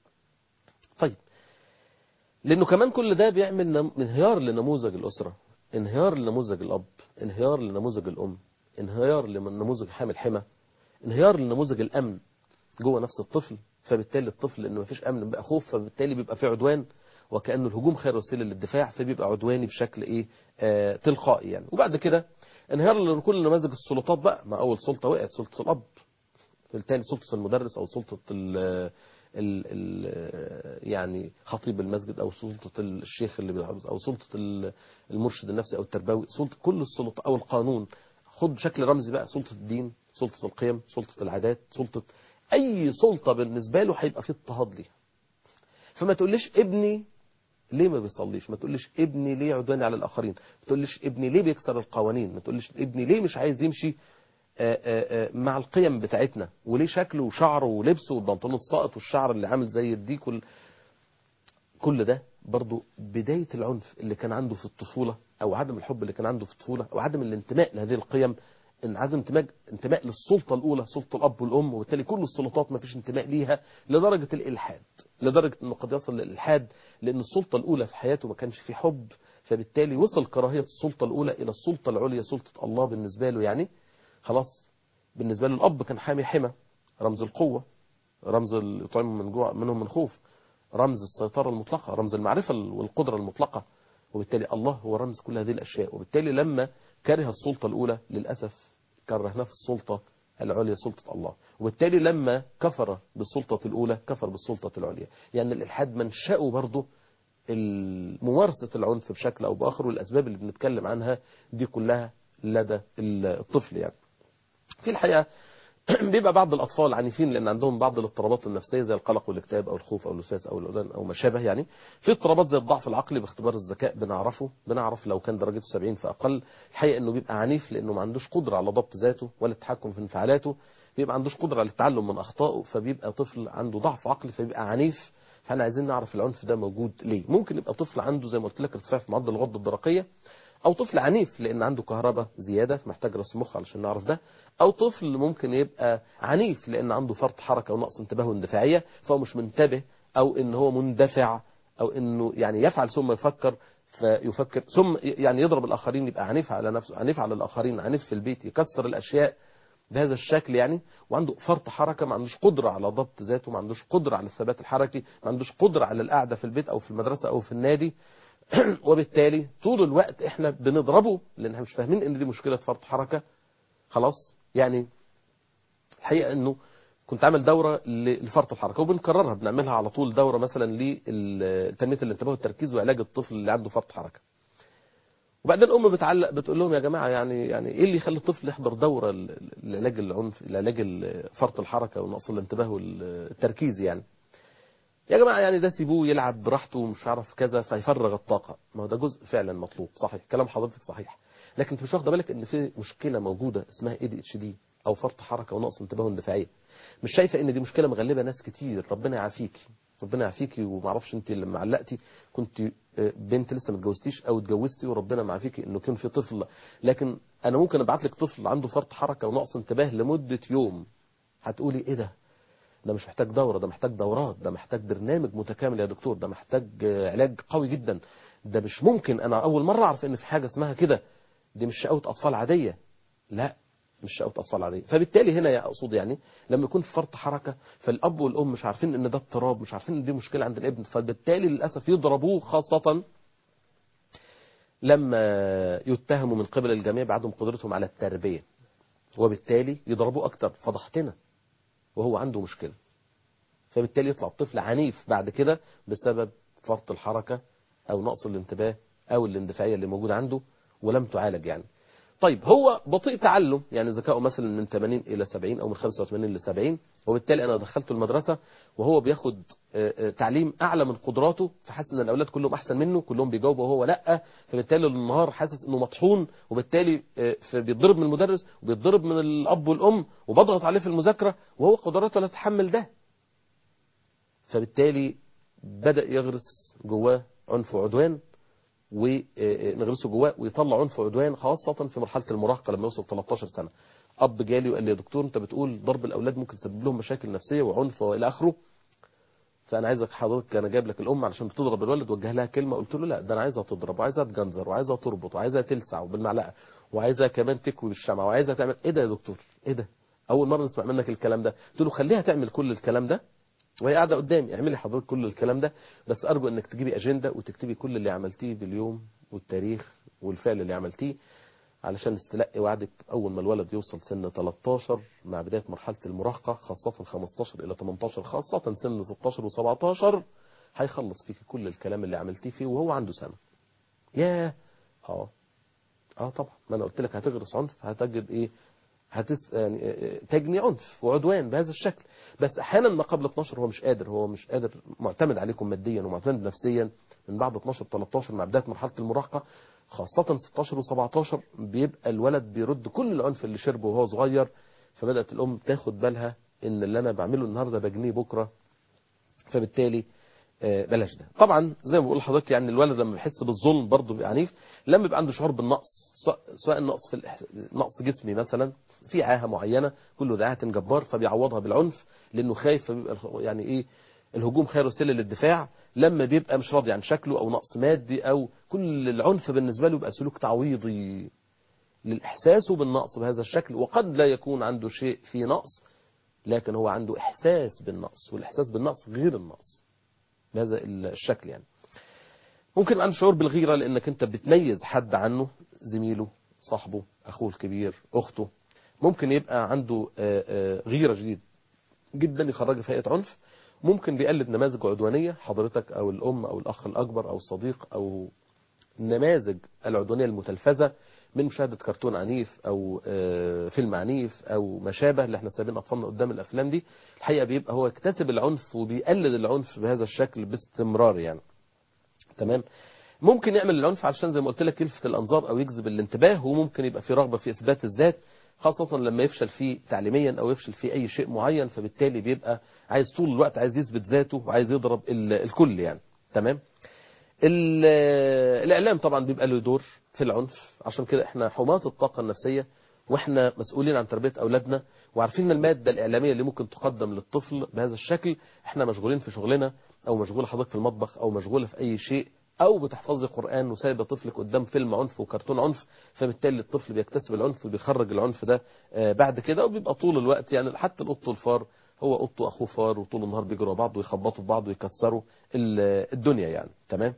طيب لأنه كمان كل ده بيعمل انهيار لنموذج الأسرة انهيار لنموذج الأب انهيار لنموذج الأم انهيار لنموذج حامل حمى انهيار لنموذج الأمن جوه نفس الطفل فبالتالي الطفل انه مفيش امن بقى خوف فبالتالي بيبقى في عدوان وكأن الهجوم خير وسيله للدفاع فبيبقى عدواني بشكل ايه آه تلقائي يعني وبعد كده انهيار لكل نماذج السلطات بقى ما اول سلطه وقعت سلطه الاب بالتالي سلطه المدرس او سلطه ال ال ال يعني خطيب المسجد او سلطه الشيخ اللي بيعرض او سلطه المرشد النفسي او التربوي سلطه كل السلطه او القانون خد بشكل رمزي بقى سلطه الدين سلطه القيم سلطه العادات سلطه اي سلطه بالنسبه له هيبقى فيه اضطهاد ليها فما تقوليش ابني ليه ما بيصليش ما تقوليش ابني ليه عدواني على الآخرين ما تقوليش ابني ليه بيكسر القوانين ما تقوليش ابني ليه مش عايز يمشي آآ آآ مع القيم بتاعتنا وليه شكله وشعره ولبسه والبنطلون الساقط والشعر اللي عامل زي الديك وال... كل ده برضو بداية العنف اللي كان عنده في الطفولة أو عدم الحب اللي كان عنده في الطفولة أو عدم الانتماء لهذه القيم ان عدم انتماء انتماء للسلطة الأولى سلطة الأب والأم وبالتالي كل السلطات ما فيش انتماء ليها لدرجة الإلحاد لدرجة أنه قد يصل للإلحاد لأن السلطة الأولى في حياته ما كانش في حب فبالتالي وصل كراهية السلطة الأولى إلى السلطة العليا سلطة الله بالنسبة له يعني خلاص بالنسبة له الأب كان حامي حمى رمز القوة رمز يطعم من جوع منهم من خوف رمز السيطرة المطلقة رمز المعرفة والقدرة المطلقة وبالتالي الله هو رمز كل هذه الأشياء وبالتالي لما كره السلطة الأولى للأسف كرهناه في السلطة العليا سلطة الله وبالتالي لما كفر بالسلطة الأولى كفر بالسلطة العليا يعني الإلحاد منشأه برضه ممارسة العنف بشكل أو بآخر والأسباب اللي بنتكلم عنها دي كلها لدى الطفل يعني في الحقيقة بيبقى بعض الأطفال عنيفين لأن عندهم بعض الاضطرابات النفسية زي القلق والاكتئاب أو الخوف أو الوسواس أو الأذان أو ما شابه يعني في اضطرابات زي الضعف العقلي باختبار الذكاء بنعرفه بنعرف لو كان درجته 70 فأقل الحقيقة أنه بيبقى عنيف لأنه ما عندوش قدرة على ضبط ذاته ولا التحكم في انفعالاته بيبقى عندوش قدرة على التعلم من أخطائه فبيبقى طفل عنده ضعف عقلي فبيبقى عنيف فاحنا عايزين نعرف العنف ده موجود ليه ممكن يبقى طفل عنده زي ما قلت لك ارتفاع في معدل الغدة الدرقية او طفل عنيف لان عنده كهرباء زيادة محتاج راس مخ علشان نعرف ده او طفل ممكن يبقى عنيف لان عنده فرط حركة ونقص انتباه واندفاعية فهو مش منتبه او ان هو مندفع او انه يعني يفعل ثم يفكر فيفكر ثم يعني يضرب الاخرين يبقى عنيف على نفسه عنيف على الاخرين عنيف في البيت يكسر الاشياء بهذا الشكل يعني وعنده فرط حركة ما عندوش قدرة على ضبط ذاته ما عندوش قدرة على الثبات الحركي ما عندوش قدرة على القعدة في البيت أو في المدرسة أو في النادي وبالتالي طول الوقت احنا بنضربه لان احنا مش فاهمين ان دي مشكلة فرط حركة خلاص يعني الحقيقة انه كنت عامل دورة لفرط الحركة وبنكررها بنعملها على طول دورة مثلا لتنمية الانتباه والتركيز وعلاج الطفل اللي عنده فرط حركة وبعدين الام بتعلق بتقول لهم يا جماعه يعني يعني ايه اللي يخلي الطفل يحضر دوره لعلاج العنف لعلاج فرط الحركه ونقص الانتباه والتركيز يعني يا جماعه يعني ده سيبوه يلعب براحته ومش عارف كذا فيفرغ الطاقه ما هو ده جزء فعلا مطلوب صحيح كلام حضرتك صحيح لكن انت مش واخده بالك ان في مشكله موجوده اسمها اي دي اتش دي او فرط حركه ونقص انتباه اندفاعيه مش شايفه ان دي مشكله مغلبه ناس كتير ربنا يعافيكي ربنا يعافيكي وما اعرفش انت لما علقتي كنت بنت لسه ما اتجوزتيش او اتجوزتي وربنا معافيكي انه كان في طفل لكن انا ممكن ابعت لك طفل عنده فرط حركه ونقص انتباه لمده يوم هتقولي ايه ده ده مش محتاج دوره ده محتاج دورات ده محتاج برنامج متكامل يا دكتور ده محتاج علاج قوي جدا ده مش ممكن انا اول مره اعرف ان في حاجه اسمها كده دي مش شقاوه اطفال عاديه لا مش شقاوة أطفال عادية فبالتالي هنا أقصد يعني لما يكون في فرط حركة فالأب والأم مش عارفين إن ده اضطراب مش عارفين إن دي مشكلة عند الابن فبالتالي للأسف يضربوه خاصة لما يتهموا من قبل الجميع بعدم قدرتهم على التربية وبالتالي يضربوه أكتر فضحتنا وهو عنده مشكلة فبالتالي يطلع الطفل عنيف بعد كده بسبب فرط الحركة أو نقص الانتباه أو الاندفاعية اللي موجودة عنده ولم تعالج يعني طيب هو بطيء تعلم يعني ذكائه مثلا من 80 إلى 70 أو من 85 ل 70 وبالتالي أنا دخلته المدرسة وهو بياخد تعليم أعلى من قدراته فحاسس إن الأولاد كلهم أحسن منه كلهم بيجاوبوا وهو لأ فبالتالي النهار حاسس إنه مطحون وبالتالي بيتضرب من المدرس وبيتضرب من الأب والأم وبضغط عليه في المذاكرة وهو قدراته لا تتحمل ده فبالتالي بدأ يغرس جواه عنف وعدوان ونغرسه جواه ويطلع عنف وعدوان خاصة في مرحلة المراهقة لما يوصل 13 سنة أب جالي وقال لي يا دكتور أنت بتقول ضرب الأولاد ممكن يسبب لهم مشاكل نفسية وعنف وإلى آخره فأنا عايزك حضرتك أنا جايب لك الأم علشان بتضرب الولد وجه لها كلمة قلت له لا ده أنا عايزها تضرب وعايزها تجنزر وعايزها تربط وعايزها تلسع بالمعلقة وعايزها كمان تكوي بالشمعة وعايزها تعمل إيه ده يا دكتور إيه ده أول مرة نسمع منك الكلام ده قلت له خليها تعمل كل الكلام ده وهي قاعدة قدامي اعملي حضرتك كل الكلام ده بس أرجو أنك تجيبي أجندة وتكتبي كل اللي عملتيه باليوم والتاريخ والفعل اللي عملتيه علشان استلقي وعدك أول ما الولد يوصل سن 13 مع بداية مرحلة المراهقة خاصة 15 إلى 18 خاصة سن 16 و17 هيخلص فيك كل الكلام اللي عملتيه فيه وهو عنده سنة ياه اه اه طبعا ما انا قلت لك هتغرس عنف هتجد ايه هتس يعني تجني عنف وعدوان بهذا الشكل بس احيانا ما قبل 12 هو مش قادر هو مش قادر معتمد عليكم ماديا ومعتمد نفسيا من بعد 12 13 مع بدايه مرحله المراهقه خاصه 16 و17 بيبقى الولد بيرد كل العنف اللي شربه وهو صغير فبدات الام تاخد بالها ان اللي انا بعمله النهارده بجنيه بكره فبالتالي بلاش ده طبعا زي ما بقول لحضرتك يعني الولد لما بيحس بالظلم برضه بيبقى عنيف لما بيبقى عنده شعور بالنقص سواء نقص في الإح... نقص جسمي مثلا في عاهه معينه كله دعاهه جبار فبيعوضها بالعنف لانه خايف فبيبقى يعني ايه الهجوم خير وسيله للدفاع لما بيبقى مش راضي عن شكله او نقص مادي او كل العنف بالنسبه له يبقى سلوك تعويضي للاحساس بالنقص بهذا الشكل وقد لا يكون عنده شيء فيه نقص لكن هو عنده احساس بالنقص والاحساس بالنقص غير النقص بهذا الشكل يعني ممكن يبقى عنده شعور بالغيرة لأنك أنت بتميز حد عنه زميله صاحبه أخوه الكبير أخته ممكن يبقى عنده غيرة جديد جدا يخرج في هيئة عنف ممكن بيقلد نماذج عدوانية حضرتك أو الأم أو الأخ الأكبر أو الصديق أو النماذج العدوانية المتلفزة من مشاهدة كرتون عنيف أو فيلم عنيف أو ما شابه اللي احنا سايبين أطفالنا قدام الأفلام دي الحقيقة بيبقى هو اكتسب العنف وبيقلد العنف بهذا الشكل باستمرار يعني تمام ممكن يعمل العنف علشان زي ما قلت لك يلفت الأنظار أو يجذب الانتباه وممكن يبقى في رغبة في إثبات الذات خاصة لما يفشل فيه تعليميا أو يفشل في أي شيء معين فبالتالي بيبقى عايز طول الوقت عايز يثبت ذاته وعايز يضرب الكل يعني تمام الإعلام طبعا بيبقى له دور في العنف عشان كده احنا حماة الطاقة النفسية واحنا مسؤولين عن تربية أولادنا وعارفين المادة الإعلامية اللي ممكن تقدم للطفل بهذا الشكل احنا مشغولين في شغلنا أو مشغولة حضرتك في المطبخ أو مشغولة في أي شيء او بتحفظي قران وسايبه طفلك قدام فيلم عنف وكرتون عنف فبالتالي الطفل بيكتسب العنف وبيخرج العنف ده آه، بعد كده وبيبقى طول الوقت يعني حتى القط والفار هو قط واخوه فار وطول النهار بيجروا بعض ويخبطوا في بعض ويكسروا ال- الدنيا يعني تمام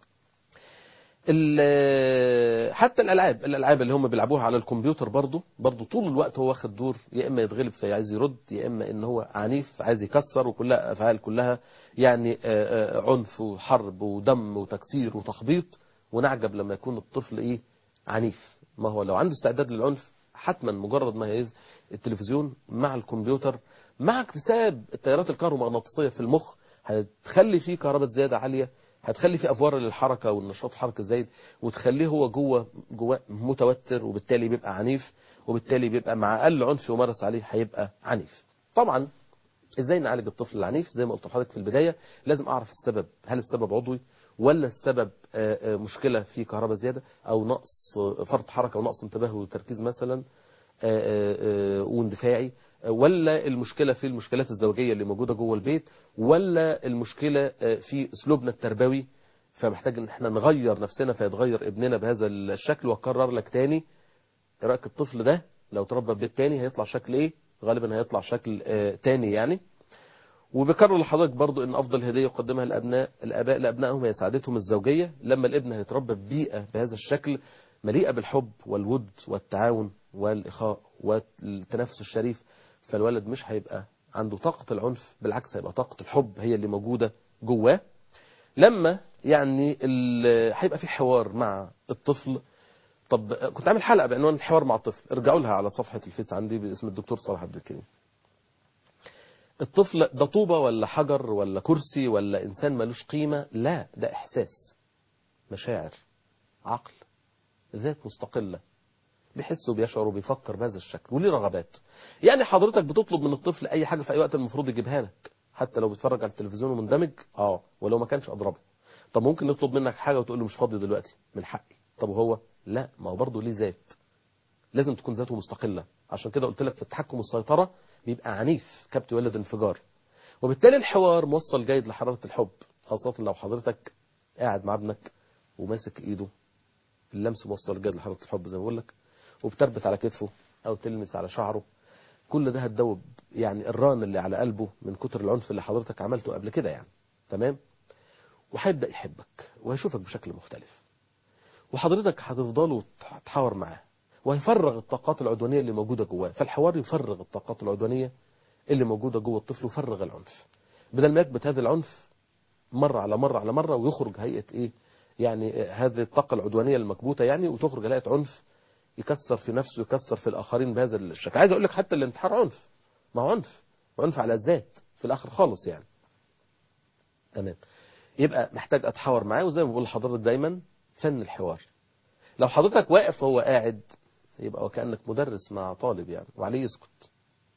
ال- حتى الالعاب الالعاب اللي هم بيلعبوها على الكمبيوتر برضه برضه طول الوقت هو واخد دور يا اما يتغلب فعايز يرد يا اما ان هو عنيف عايز يكسر وكلها افعال كلها يعني آه، آه، عنف وحرب ودم وتكسير وتخبيط ونعجب لما يكون الطفل ايه عنيف ما هو لو عنده استعداد للعنف حتما مجرد ما هيز التلفزيون مع الكمبيوتر مع اكتساب التيارات الكهرومغناطيسيه في المخ هتخلي فيه كهرباء زياده عاليه هتخلي فيه افوار للحركه والنشاط الحركي الزايد وتخليه هو جوه جوه متوتر وبالتالي بيبقى عنيف وبالتالي بيبقى مع اقل عنف يمارس عليه هيبقى عنيف طبعا ازاي نعالج الطفل العنيف زي ما قلت لحضرتك في البدايه لازم اعرف السبب هل السبب عضوي ولا السبب آه، آه، مشكله في كهرباء زياده او نقص آه، فرط حركه ونقص انتباه وتركيز مثلا آه، آه، آه، واندفاعي آه، ولا المشكله في المشكلات الزوجيه اللي موجوده جوه البيت ولا المشكله آه، في اسلوبنا التربوي فمحتاج ان احنا نغير نفسنا فيتغير ابننا بهذا الشكل واكرر لك تاني ايه رايك الطفل ده لو تربى في بيت تاني هيطلع شكل ايه غالبا هيطلع شكل آه، تاني يعني وبكرر لحضرتك برضو ان افضل هديه يقدمها الابناء الاباء لابنائهم هي سعادتهم الزوجيه لما الابن هيتربى في بيئه بهذا الشكل مليئه بالحب والود والتعاون والاخاء والتنافس الشريف فالولد مش هيبقى عنده طاقه العنف بالعكس هيبقى طاقه الحب هي اللي موجوده جواه لما يعني ال- هيبقى في حوار مع الطفل طب كنت عامل حلقه بعنوان الحوار مع الطفل ارجعوا لها على صفحه الفيس عندي باسم الدكتور صلاح عبد الكريم الطفل ده طوبة ولا حجر ولا كرسي ولا إنسان ملوش قيمة لا ده إحساس مشاعر عقل ذات مستقلة بيحس وبيشعر وبيفكر بهذا الشكل وليه رغبات يعني حضرتك بتطلب من الطفل أي حاجة في أي وقت المفروض يجيبها لك حتى لو بيتفرج على التلفزيون ومندمج اه ولو ما كانش أضربه طب ممكن نطلب منك حاجة وتقول له مش فاضي دلوقتي من حقي طب وهو لا ما هو برضه ليه ذات لازم تكون ذاته مستقلة عشان كده قلت لك في التحكم والسيطرة بيبقى عنيف كبت يولد انفجار وبالتالي الحوار موصل جيد لحرارة الحب خاصة لو حضرتك قاعد مع ابنك وماسك ايده اللمس موصل جيد لحرارة الحب زي ما بقول لك وبتربت على كتفه او تلمس على شعره كل ده هتدوب يعني الران اللي على قلبه من كتر العنف اللي حضرتك عملته قبل كده يعني تمام وهيبدأ يحبك وهيشوفك بشكل مختلف وحضرتك هتفضلوا تحاور معاه وهيفرغ الطاقات العدوانية اللي موجودة جواه فالحوار يفرغ الطاقات العدوانية اللي موجودة جوه الطفل ويفرغ العنف بدل ما يكبت هذا العنف مرة على مرة على مرة ويخرج هيئة ايه يعني هذه الطاقة العدوانية المكبوتة يعني وتخرج هيئة عنف يكسر في نفسه يكسر في الآخرين بهذا الشكل عايز أقول لك حتى الانتحار عنف ما هو عنف عنف على الذات في الآخر خالص يعني تمام يبقى محتاج أتحاور معاه وزي ما بقول لحضرتك دايما فن الحوار لو حضرتك واقف وهو قاعد يبقى وكأنك مدرس مع طالب يعني وعليه يسكت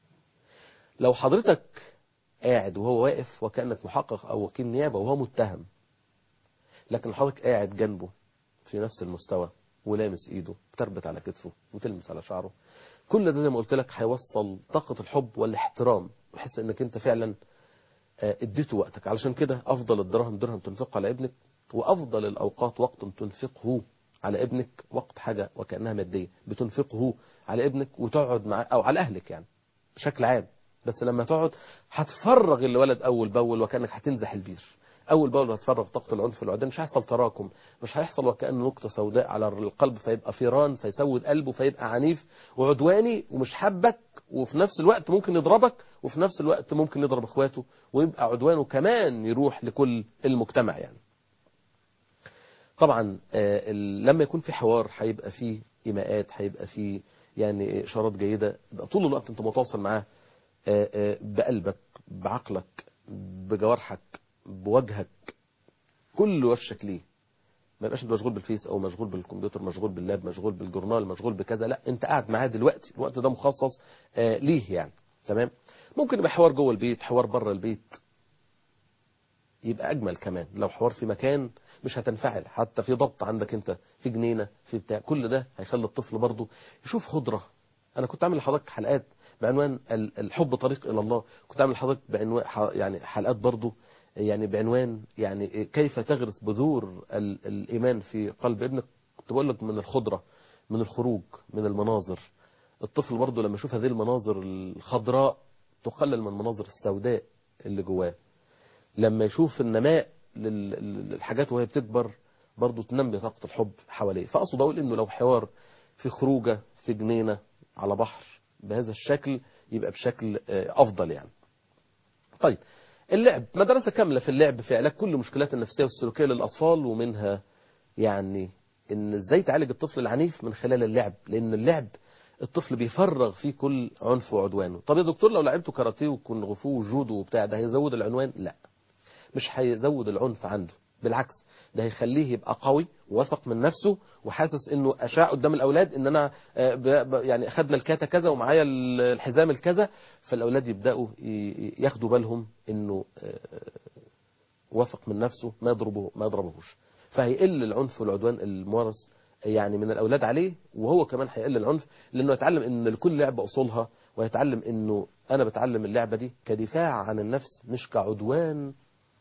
لو حضرتك قاعد وهو واقف وكأنك محقق أو وكيل نيابة وهو متهم لكن حضرتك قاعد جنبه في نفس المستوى ولامس ايده بتربت على كتفه وتلمس على شعره كل ده زي ما قلت لك هيوصل طاقة الحب والاحترام ويحس انك انت فعلا آه، اديته وقتك علشان كده افضل الدراهم درهم تنفقه على ابنك وافضل الاوقات وقت تنفقه على ابنك وقت حاجة وكأنها مادية بتنفقه على ابنك وتقعد معاه او على اهلك يعني بشكل عام بس لما تقعد هتفرغ الولد اول باول وكانك هتنزح البير اول باول هتفرغ طاقه العنف العدواني مش هيحصل تراكم مش هيحصل وكانه نقطه سوداء على القلب فيبقى فيران فيسود قلبه فيبقى عنيف وعدواني ومش حابك وفي نفس الوقت ممكن يضربك وفي نفس الوقت ممكن يضرب اخواته ويبقى عدوانه كمان يروح لكل المجتمع يعني طبعا آه، ال- لما يكون في حوار هيبقى فيه ايماءات هيبقى فيه يعني اشارات جيده يبقى طول الوقت انت متواصل معاه آه، آه، بقلبك بعقلك بجوارحك بوجهك كل وشك ليه ما يبقاش انت مشغول بالفيس او مشغول بالكمبيوتر مشغول باللاب مشغول بالجورنال مشغول بكذا لا انت قاعد معاه دلوقتي الوقت ده مخصص آه، ليه يعني تمام ممكن يبقى حوار جوه البيت حوار بره البيت يبقى اجمل كمان لو حوار في مكان مش هتنفعل حتى في ضبط عندك انت في جنينه في بتاع كل ده هيخلي الطفل برضه يشوف خضره انا كنت عامل لحضرتك حلقات بعنوان ال- الحب طريق الى الله كنت عامل لحضرتك بعنوان ح- يعني حلقات برضه يعني بعنوان يعني كيف تغرس بذور ال- الإيمان في قلب ابنك كنت بقول لك من الخضرة من الخروج من المناظر الطفل برضه لما يشوف هذه المناظر الخضراء تقلل من المناظر السوداء اللي جواه لما يشوف النماء لل- للحاجات وهي بتكبر برضه تنمي طاقة الحب حواليه فأقصد أقول إنه لو حوار في خروجة في جنينة على بحر بهذا الشكل يبقى بشكل آه، أفضل يعني طيب اللعب مدرسة كاملة في اللعب في علاج كل المشكلات النفسية والسلوكية للأطفال ومنها يعني إن إزاي تعالج الطفل العنيف من خلال اللعب لأن اللعب الطفل بيفرغ فيه كل عنف وعدوانه طب يا دكتور لو لعبته كاراتيه وكونغ فو وجودو وبتاع ده هيزود العنوان لا مش هيزود العنف عنده بالعكس ده هيخليه يبقى قوي وواثق من نفسه وحاسس انه اشاع قدام الاولاد ان انا آه، ب- ب- يعني اخدنا الكاتا كذا ومعايا ال- الحزام الكذا فالاولاد يبداوا ي- ياخدوا بالهم انه آه، واثق من نفسه ما يضربه ما يضربهوش فهيقل العنف والعدوان الممارس يعني من الاولاد عليه وهو كمان هيقل العنف لانه يتعلم ان لكل لعبه اصولها ويتعلم انه انا بتعلم اللعبه دي كدفاع عن النفس مش كعدوان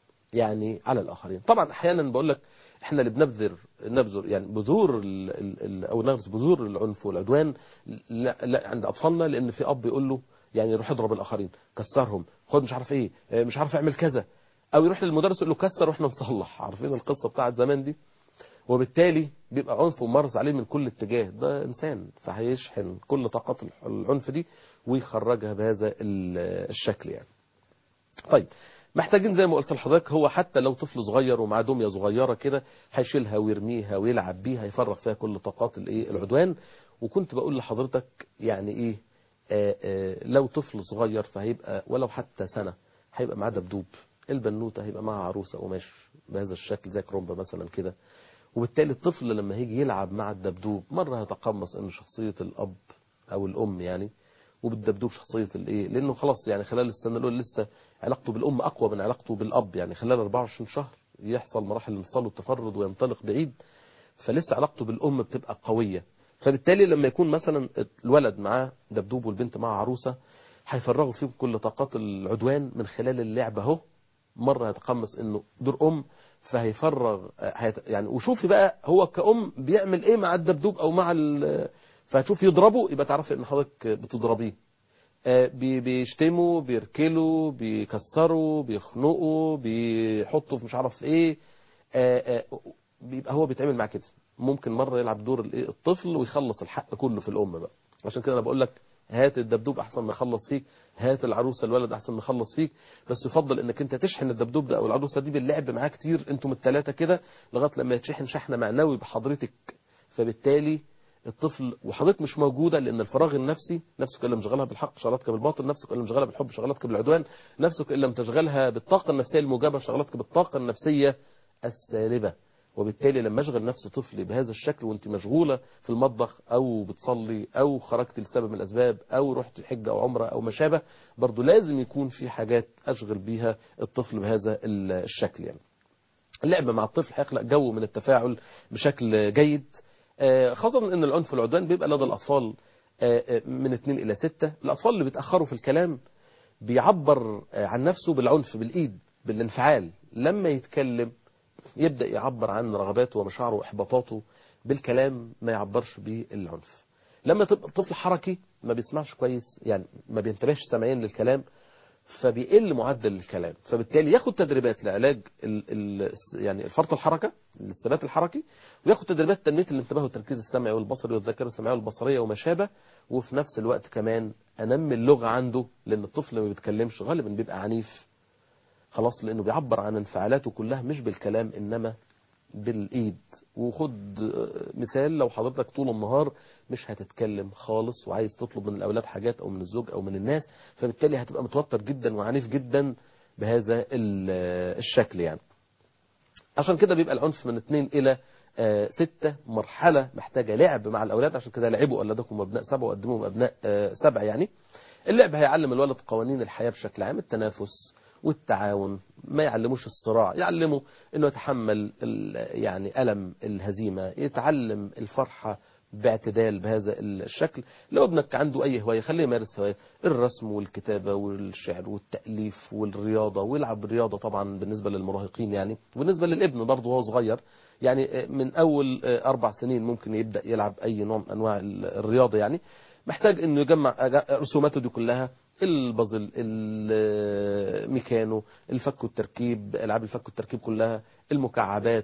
يعني على الاخرين طبعا احيانا بقول لك احنا اللي بنبذر نبذر يعني بذور ال ال ال او نغرس بذور العنف والعدوان لا, لا عند اطفالنا لان في اب يقول له يعني يروح يضرب الاخرين كسرهم خد مش عارف ايه اه، مش عارف اعمل كذا او يروح للمدرس يقول له كسر واحنا نصلح عارفين القصه بتاعت زمان دي وبالتالي بيبقى عنف ممارس عليه من كل اتجاه ده انسان فهيشحن كل طاقات الح- العنف دي ويخرجها بهذا ال- الشكل يعني طيب محتاجين زي ما قلت لحضرتك هو حتى لو طفل صغير ومعاه دميه صغيره كده هيشيلها ويرميها ويلعب بيها يفرغ فيها كل طاقات الايه العدوان وكنت بقول لحضرتك يعني ايه آه آه لو طفل صغير فهيبقى ولو حتى سنه هيبقى معاه دبدوب البنوته هيبقى معاها عروسه قماش بهذا الشكل زي كرومبا مثلا كده وبالتالي الطفل لما هيجي يلعب مع الدبدوب مرة هيتقمص ان شخصية الاب او الام يعني وبالدبدوب شخصية الايه لانه خلاص يعني خلال السنة الاولى لسه علاقته بالام اقوى من علاقته بالاب يعني خلال 24 شهر يحصل مراحل الانفصال والتفرد وينطلق بعيد فلسه علاقته بالام بتبقى قوية فبالتالي لما يكون مثلا الولد معاه دبدوب والبنت معاه عروسة هيفرغوا فيهم كل طاقات العدوان من خلال اللعب اهو مرة هيتقمص انه دور ام فهيفرغ هيت يعني وشوفي بقى هو كأم بيعمل ايه مع الدبدوب او مع ال فهتشوف يضربه يبقى تعرفي ان حضرتك بتضربيه آه، بي- بيشتموا بيركلوا بيكسروا بيخنقوا بيحطوا في مش عارف ايه آه، آه، بيبقى هو بيتعمل مع كده ممكن مرة يلعب دور الايه الطفل ويخلص الحق كله في الام بقى عشان كده انا بقول لك هات الدبدوب احسن ما يخلص فيك هات العروسه الولد احسن ما يخلص فيك بس يفضل انك انت تشحن الدبدوب ده او العروسه دي باللعب معاه كتير انتم الثلاثه كده لغايه لما يتشحن شحن معنوي بحضرتك فبالتالي الطفل وحضرتك مش موجوده لان الفراغ النفسي نفسك ان لم تشغلها بالحق شغلتك بالباطل نفسك ان لم تشغلها بالحب شغلتك بالعدوان نفسك ان لم تشغلها بالطاقه النفسيه الموجبه شغلتك بالطاقه النفسيه السالبه وبالتالي لما اشغل نفس طفلي بهذا الشكل وانت مشغوله في المطبخ او بتصلي او خرجت لسبب من الاسباب او رحت حجه او عمره او ما شابه برضه لازم يكون في حاجات اشغل بيها الطفل بهذا الشكل يعني اللعب مع الطفل هيخلق جو من التفاعل بشكل جيد آه، خاصة ان العنف والعدوان بيبقى لدى الاطفال آه، آه، من 2 الى 6 الاطفال اللي بيتاخروا في الكلام بيعبر آه، عن نفسه بالعنف بالايد بالانفعال لما يتكلم يبدأ يعبر عن رغباته ومشاعره واحباطاته بالكلام ما يعبرش بالعنف لما تبقى الطفل حركي ما بيسمعش كويس يعني ما بينتبهش سمعيا للكلام فبيقل معدل الكلام فبالتالي ياخد تدريبات لعلاج ال ال يعني الفرط الحركه الثبات الحركي وياخد تدريبات تنميه الانتباه والتركيز السمعي والبصري والذاكره السمعيه والبصريه وما شابه وفي نفس الوقت كمان انمي اللغه عنده لان الطفل ما بيتكلمش غالبا بيبقى عنيف خلاص لانه بيعبر عن انفعالاته كلها مش بالكلام انما بالايد وخد آه، مثال لو حضرتك طول النهار مش هتتكلم خالص وعايز تطلب من الاولاد حاجات او من الزوج او من الناس فبالتالي هتبقى متوتر جدا وعنيف جدا بهذا ال- آه، الشكل يعني عشان كده بيبقى العنف من 2 الى آه، ستة مرحلة محتاجة لعب مع الأولاد عشان كده لعبوا أولادكم أبناء سبع وقدموهم أبناء آه، سبع يعني اللعب هيعلم الولد قوانين الحياة بشكل عام التنافس والتعاون ما يعلموش الصراع يعلمه انه يتحمل ال- يعني ألم الهزيمة يتعلم الفرحة باعتدال بهذا الشكل لو ابنك عنده أي هواية خليه يمارس هواية الرسم والكتابة والشعر والتأليف والرياضة ويلعب رياضة طبعا بالنسبة للمراهقين يعني وبالنسبة للابن برضه وهو صغير يعني من أول أربع سنين ممكن يبدأ يلعب أي نوع من أنواع الرياضة يعني محتاج انه يجمع رسوماته دي كلها البازل الميكانو الفك والتركيب العاب الفك والتركيب كلها المكعبات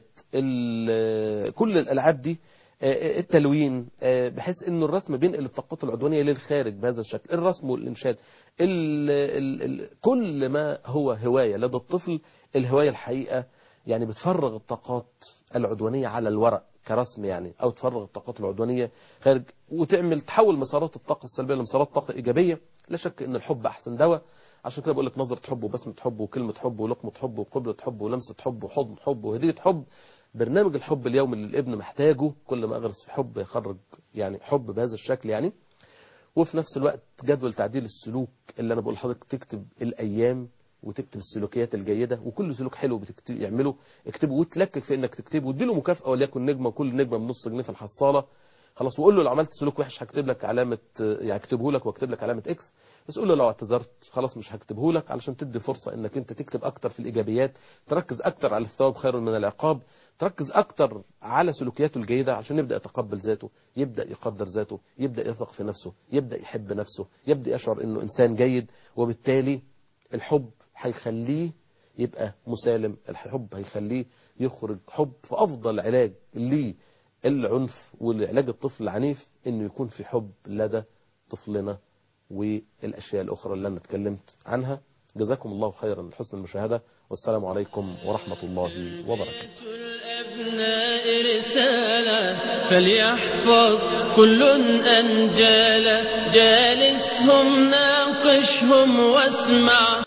كل الالعاب دي التلوين بحيث انه الرسم بينقل الطاقات العدوانيه للخارج بهذا الشكل الرسم والانشاد ال ال ال كل ما هو هوايه لدى الطفل الهوايه الحقيقه يعني بتفرغ الطاقات العدوانيه على الورق كرسم يعني او تفرغ الطاقات العدوانيه خارج وتعمل تحول مسارات الطاقه السلبيه لمسارات طاقه ايجابيه لا شك ان الحب احسن دواء عشان كده بقول لك نظره حب وبسمه حب وكلمه حب ولقمه حب وقبله حب ولمسه حب وحضن حب وهديه حب برنامج الحب اليومي اللي الابن محتاجه كل ما اغرس في حب يخرج يعني حب بهذا الشكل يعني وفي نفس الوقت جدول تعديل السلوك اللي انا بقول لحضرتك تكتب الايام وتكتب السلوكيات الجيدة وكل سلوك حلو بتكتب يعمله اكتبه وتلكك في انك تكتبه واديله مكافأة وليكن نجمة وكل نجمة بنص جنيه في الحصالة خلاص وقول له لو عملت سلوك وحش هكتب لك علامة يعني اكتبه لك واكتب لك علامة اكس بس قول له لو اعتذرت خلاص مش هكتبه لك علشان تدي فرصة انك انت تكتب اكتر في الايجابيات تركز اكتر على الثواب خير من العقاب تركز اكتر على سلوكياته الجيدة عشان يبدأ يتقبل ذاته يبدأ يقدر ذاته يبدأ يثق في نفسه يبدأ يحب نفسه يبدأ يشعر انه انسان جيد وبالتالي الحب هيخليه يبقى مسالم الحب هيخليه يخرج حب فأفضل علاج ليه العنف والعلاج الطفل العنيف انه يكون في حب لدى طفلنا والاشياء الاخرى اللي انا اتكلمت عنها جزاكم الله خيرا لحسن المشاهدة والسلام عليكم ورحمة الله وبركاته الأبناء رسالة فليحفظ كل أنجال جالسهم ناقشهم واسمع